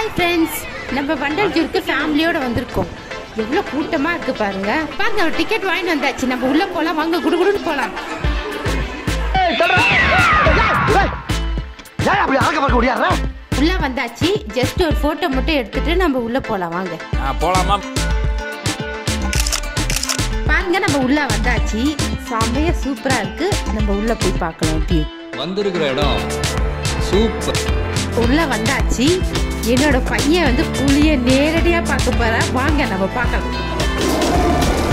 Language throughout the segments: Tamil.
ஹாய் ஃப்ரெண்ட்ஸ் நம்ம வண்டல் ஜூருக்கு ஃபேமிலியோட வந்திருக்கோம் எவ்வளோ கூட்டமாக இருக்கு பாருங்க பாருங்க ஒரு டிக்கெட் வாங்கிட்டு வந்தாச்சு நம்ம உள்ள போகலாம் வாங்க குடுகுடுன்னு போகலாம் ஏன் அப்படி அழக பார்க்க முடியாதுடா உள்ள வந்தாச்சு ஜஸ்ட் ஒரு ஃபோட்டோ மட்டும் எடுத்துட்டு நம்ம உள்ள போகலாம் வாங்க ஆ, போலாமா பாருங்க நம்ம உள்ள வந்தாச்சு செம்மையா சூப்பரா இருக்கு நம்ம உள்ள போய் பார்க்கலாம் எப்படி இருக்கு. வந்திருக்கிற இடம் சூப்பர் உள்ள வந்தாச்சு என்னோட பையன் வந்து புளிய நேரடியா பார்க்க போறா வாங்க நம்ம பார்க்கலாம்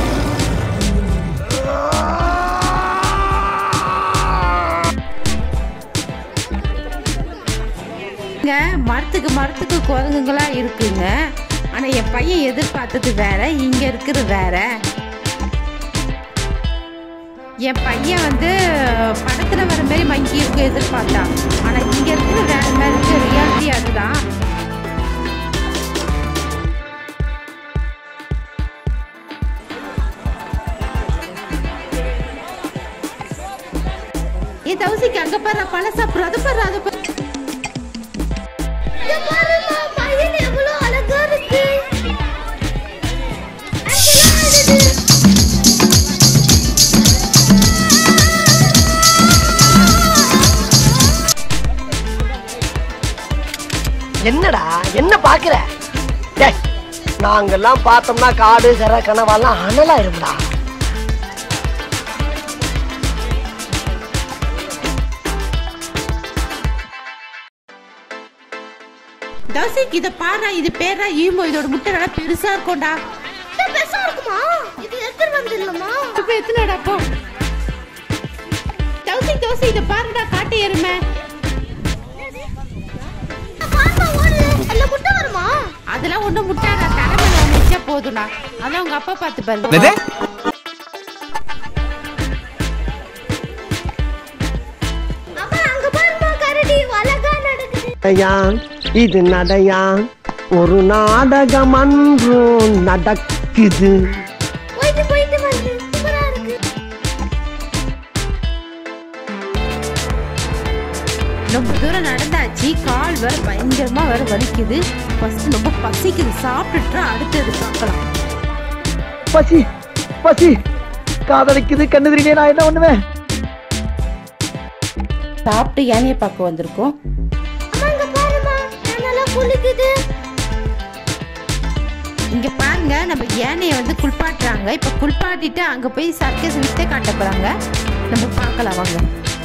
இங்க மரத்துக்கு மரத்துக்கு குரங்குங்களா இருக்குங்க ஆனா என் பையன் எதிர்பார்த்தது வேற இங்க இருக்கிறது வேற என் பையன் வந்து படத்துல வர மாதிரி மங்கி இருக்கும் எதிர்பார்த்தான் ஆனா இங்க இருக்கிற வேற மாதிரி இருக்கு ரியாலிட்டி அதுதான் ஏ தௌசிக்கு அங்க பாரு பழ சாப்பிடுற அது பாரு அது பாரு இங்க பாரும்மா, பையன் எவ்வளவு அழகா இருக்கு. அங்கெல்லாம் ஆடுது. என்னடா என்ன பாக்குற டேய் நாங்கெல்லாம் பார்த்தோம்னா காடு கரை கனவாலாம் அனலா இருக்குடா தௌசிக்கு இத பாரு இது பேரா ஈமோ இதோட முட்டை நல்லா பெருசா இருக்கும்டா இது பெருசா இருக்குமா? இது எடுத்துட்டு வந்துடலாமா? இப்ப எத்தனைடா போ தௌசி தௌசி இத பாருடா காட்டு எருமை பாரும்மா, ஓடுது. அதுல முட்டை வருமா? அதெல்லாம் ஒண்ணும் முட்டாடா தலைமையில ஒண்ணு வச்சா போதும்டா அதான் உங்க அப்பா பார்த்து பாருங்க அம்மா, அங்க பாரும்மா, கரடி அழகா நடக்குது. நடையான் இது நடையான் ஒரு நாடகம் அன்றும் நடக்குது போயிட்டு போயிட்டு வருது. சூப்பரா இருக்கு. ரொம்ப தூரம் நடந்தாச்சு கால் வர பயங்கரமா வர வலிக்குது ஃபர்ஸ்ட் ரொம்ப பசிக்குது சாப்பிட்டுட்டு அடுத்தது பார்க்கலாம் பசி பசி காதலிக்குது கண்ணு தெரியல நான் என்ன பண்ணுவேன் சாப்பிட்டு யானையை பார்க்க வந்திருக்கோம் அம்மா, இங்க பாரும்மா, நல்லா குளிக்குது. இங்க பாருங்க நம்ம யானையை வந்து குளிப்பாட்டுறாங்க இப்ப குளிப்பாட்டிட்டு அங்க போய் சர்க்கஸ் வித்தை காட்ட போறாங்க நம்ம பார்க்கலாம் வாங்க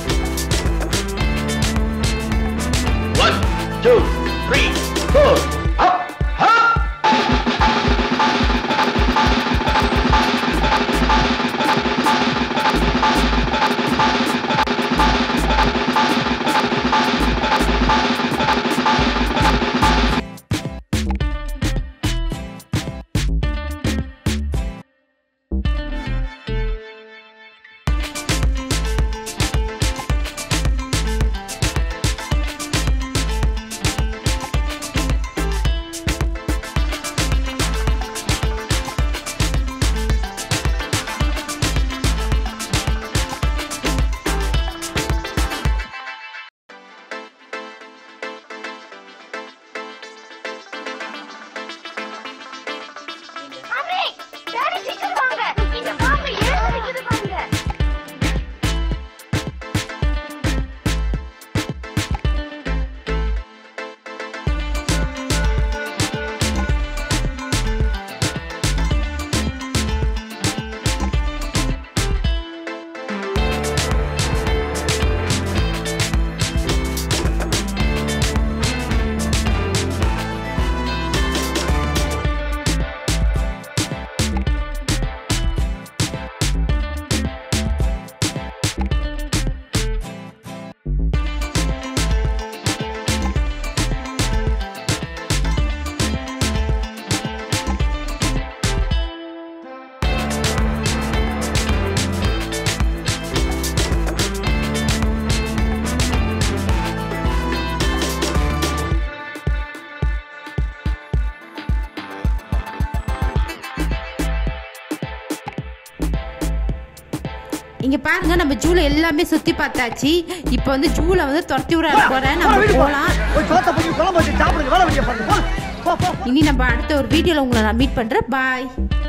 One, two, three, four. Up, up. அம்மே, டாடி சீக்கிரம் வாங்க. இங்க பாருங்க, ஏன் அடிக்குது பாருங்க. இங்க பாருங்க நம்ம ஜூல எல்லாமே சுத்தி பார்த்தாச்சு இப்போ வந்து ஜூல வந்து துரத்தி விட போறேன் நம்ம போலாம் ஒரு சோத்த போய் குழம்பு வச்சு சாப்பிடுங்க வேலை வைக்க பாருங்க இனி நம்ம அடுத்த ஒரு வீடியோவில் உங்களை நான் மீட் பண்ணுறேன் பாய்